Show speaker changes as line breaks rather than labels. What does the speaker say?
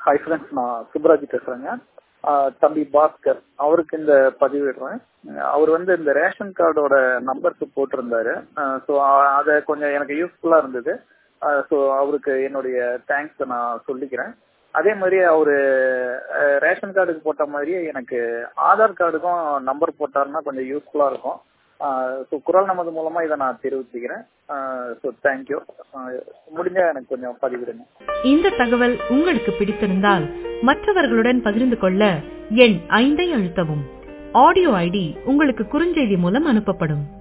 hi friends நான் சுப்ராஜ் பேசுறேங்க ஆஹ் தம்பி பாஸ்கர் அவருக்கு இந்த பதிவிடுறேன் அவர் வந்து இந்த ரேஷன் கார்டோட நம்பருக்கு போட்டிருந்தாரு ஸோ அதை கொஞ்சம் எனக்கு யூஸ்ஃபுல்லா இருந்தது ஸோ அவருக்கு என்னுடைய தேங்க்ஸ் நான் சொல்லிக்கிறேன் அதே மாதிரி அவரு அஹ், ரேஷன் கார்டுக்கு போட்ட மாதிரியே எனக்கு ஆதார் கார்டுக்கும் நம்பர் போட்டாருன்னா கொஞ்சம் யூஸ்ஃபுல்லா இருக்கும் ஸோ குரல் நமது மூலமா இதை நான் தெரிவிச்சுக்கிறேன் ஸோ தேங்க்யூ முடிஞ்சா எனக்கு கொஞ்சம் பதிவிடுங்க
இந்த தகவல் உங்களுக்கு பிடித்திருந்தால் மற்றவர்களுடன் பகிர்ந்து கொள்ள எண் ஐந்தை அழுத்தவும் ஆடியோ ஐடி உங்களுக்கு குறுஞ்செய்தி மூலம் அனுப்பப்படும்